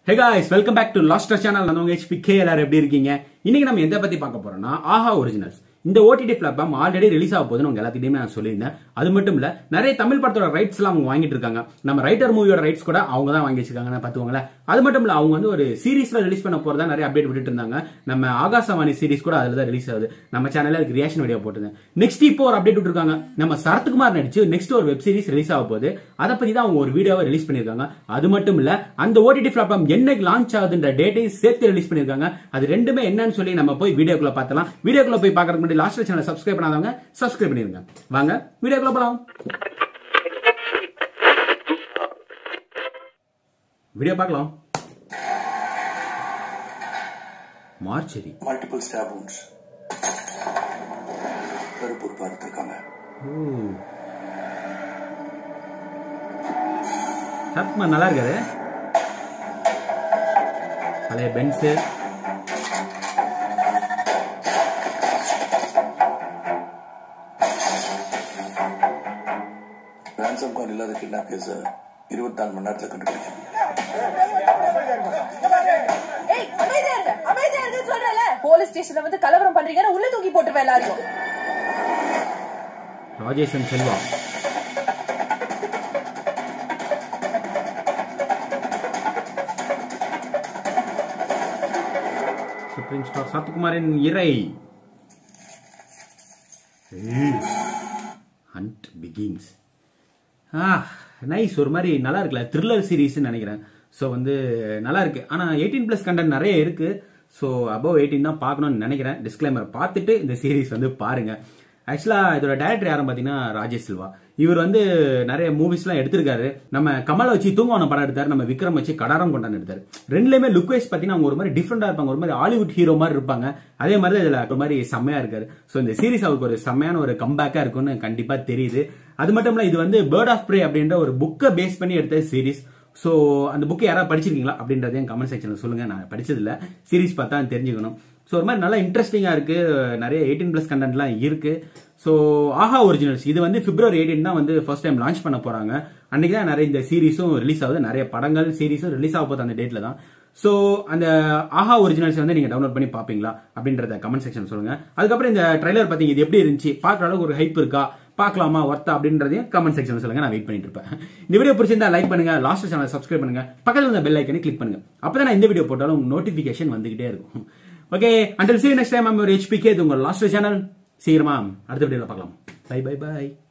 hey guys welcome back to லாஸ்டர் channel நான் உங்க ஹெச்பி கே எல்லாரும் எப்படி இருக்கீங்க இன்னைக்கு நம்ம எதை பத்தி பார்க்க போறோம்னா ஆஹா ஒரிஜினல்ஸ் இந்த ஓடிடி பிளாட்ஃபார்ம் ஆல்ரெடி ரிலீஸ் ஆக போகுதுன்னு உங்க எல்லாத்திட்டையுமே நான் சொல்லியிருந்தேன் அது மட்டும் இல்ல நிறைய தமிழ் படத்தோட ரைட்ஸ் எல்லாம் அவங்க வாங்கிட்டு இருக்காங்க நம்ம ரைட்டர் மூவியோட ரைட்ஸ் கூட அவங்க தான் வாங்கி வச்சிருக்காங்க பாத்துக்கோங்களேன் அது மட்டும் இல்ல அவங்க வந்து ஒரு சீரிஸ்ல ரிலீஸ் பண்ண போறதா நிறைய அப்டேட் விட்டுட்டு இருந்தாங்க நம்ம ஆகாசவாணி சீரிஸ் கூட அதுல தான் ரிலீஸ் ஆகுது நம்ம சேனல்ல அதுக்கு ரியாக்ஷன் வீடியோ போட்டுருந்தேன் நெக்ஸ்ட் இப்போ ஒரு அப்டேட் விட்டுருக்காங்க நம்ம சரத்குமார் நடிச்சு நெக்ஸ்ட் ஒரு வெப் சீரிஸ் ரிலீஸ் ஆக போகுது அதை பத்தி தான் அவங்க ஒரு வீடியோவை ரிலீஸ் பண்ணிருக்காங்க அது மட்டும் இல்ல அந்த ஓடிடி பிளாட்ஃபார்ம் என்னைக்கு லான்ச் ஆகுதுன்ற டேட்டையும் சேர்த்து ரிலீஸ் பண்ணிருக்காங்க அது ரெண்டுமே என்னன்னு சொல்லி நம்ம போய் வீடியோக்குள்ள பார்த்தலாம் வீடியோக்குள்ள போய் பார்க்கறதுக்கு முன்னாடி லாஸ்ட் சேனல் சப்ஸ்கிரைப் பண்ணாதவங்க சப்ஸ்கிரைப் பண்ணிருங்க வாங்க வீடியோக்குள்ள போலாம் வீடியோ பார்க்கலாம் mortuary multiple stab wounds Karuppur பார்த்துருக்காங்க சரத்குமார் நல்லா இருக்காரு பழைய பென்ஸு ransom கால் இல்லாத கிட்னாப் கேஸ இருபத்தி நாலு மணி நேரத்தில் கண்டுபிடிக்கும் ஏய் அமைதியா இருங்க அமைதியா இருங்கன்னு சொல்றேன்ல போலீஸ் ஸ்டேஷன்ல வந்து கலவரம் பண்றீங்கன்னு உள்ள தூக்கி போட்டுருவேன் எல்லாரையும் ராஜேஷன் செல்வா சுப்ரீம் ஸ்டார் சத்குமாரின் இறை ஹண்ட் பிகின்ஸ் ஆ நைஸ் ஒரு மாதிரி நல்லா இருக்குல்ல த்ரில்லர் சீரீஸ்னு நினைக்கிறேன் ஸோ வந்து நல்லா இருக்கு ஆனால் எயிட்டீன் ப்ளஸ் கண்டென்ட் நிறைய இருக்கு ஸோ அபவ் எயிட்டீன் தான் பார்க்கணும்னு நினைக்கிறேன் டிஸ்க்ளைமர் பார்த்துட்டு இந்த சீரீஸ் வந்து பாருங்க ஆக்சுவலாக இதோட டேரக்டர் யாரும் பார்த்தீங்கன்னா ராஜேஷ் சில்வா இவர் வந்து நிறைய மூவிஸ்லாம் எடுத்திருக்காரு நம்ம கமலை வச்சு தூங்குவான படம் எடுத்தாரு நம்ம விக்ரம் வச்சு கடாரம் கொண்டாந்து எடுத்தாரு ரெண்டுலேயுமே லுக் வைஸ் பார்த்தீங்கன்னா அவங்க ஒரு மாதிரி டிஃப்ரெண்டாக இருப்பாங்க ஒரு மாதிரி ஹாலிவுட் ஹீரோ மாதிரி இருப்பாங்க அதே மாதிரி இதில் ஒரு மாதிரி செம்மையா இருக்காரு ஸோ இந்த சீரிஸ் அவருக்கு ஒரு செம்மையான ஒரு கம்பேக்காக இருக்கும்னு கண்டிப்பாக தெரியுது அது மட்டும் இல்லை இது வந்து பேர்ட் ஆஃப் ப்ரே அப்படின்ற ஒரு புக்கை பேஸ் பண்ணி எடுத்த சீரிஸ் ஸோ அந்த புக்கை யாராவது படிச்சிருக்கீங்களா அப்படின்றதையும் கமெண்ட் செக்ஷனில் சொல்லுங்க நான் படிச்சதில்ல சீரிஸ் பார்த்தா தெரிஞ்சுக்கணும் ஸோ ஒரு மாதிரி நல்லா இன்ட்ரெஸ்டிங்காக இருக்கு நிறைய எயிட்டீன் ப்ளஸ் கண்டென்ட்லாம் இருக்கு ஸோ ஆஹா ஒரிஜினல்ஸ் இது வந்து பிப்ரவரி எயிட்டீன் தான் வந்து ஃபர்ஸ்ட் டைம் லான்ச் பண்ண போறாங்க அன்னைக்கு தான் நிறைய இந்த சீரிஸும் ரிலீஸ் ஆகுது நிறைய படங்கள் சீரிஸும் ரிலீஸ் ஆக போகுது அந்த டேட்ல தான் ஸோ அந்த ஆஹா ஒரிஜினல்ஸ் வந்து நீங்க டவுன்லோட் பண்ணி பாப்பீங்களா அப்படின்றத கமெண்ட் செக்ஷன் சொல்லுங்க அதுக்கப்புறம் இந்த ட்ரைலர் பார்த்தீங்க இது எப்படி இருந்துச்சு பார்க்குற அளவுக்கு ஒரு ஹைப் இருக்கா பார்க்கலாமா ஒர்த்தா அப்படின்றதையும் கமெண்ட் செக்ஷன் சொல்லுங்க நான் வெயிட் பண்ணிட்டு இருப்பேன் இந்த வீடியோ பிடிச்சிருந்தா லைக் பண்ணுங்க லாஸ்ட் சேனல் சப்ஸ்கிரைப் பண்ணுங்க பக்கத்தில் இருந்த பெல் ஐக்கனை கிளிக் பண்ணுங்க அப்பதான் நான் இந்த வீடியோ போட்டாலும் நோட்டிபிகேஷன் வந்துகிட்டே இருக்கும் okay until see you next time I'm your HPK இது உங்க லாஸ்ட் சேனல் சீக்கிரமா அடுத்த வீடியோல பார்க்கலாம் பை பை பை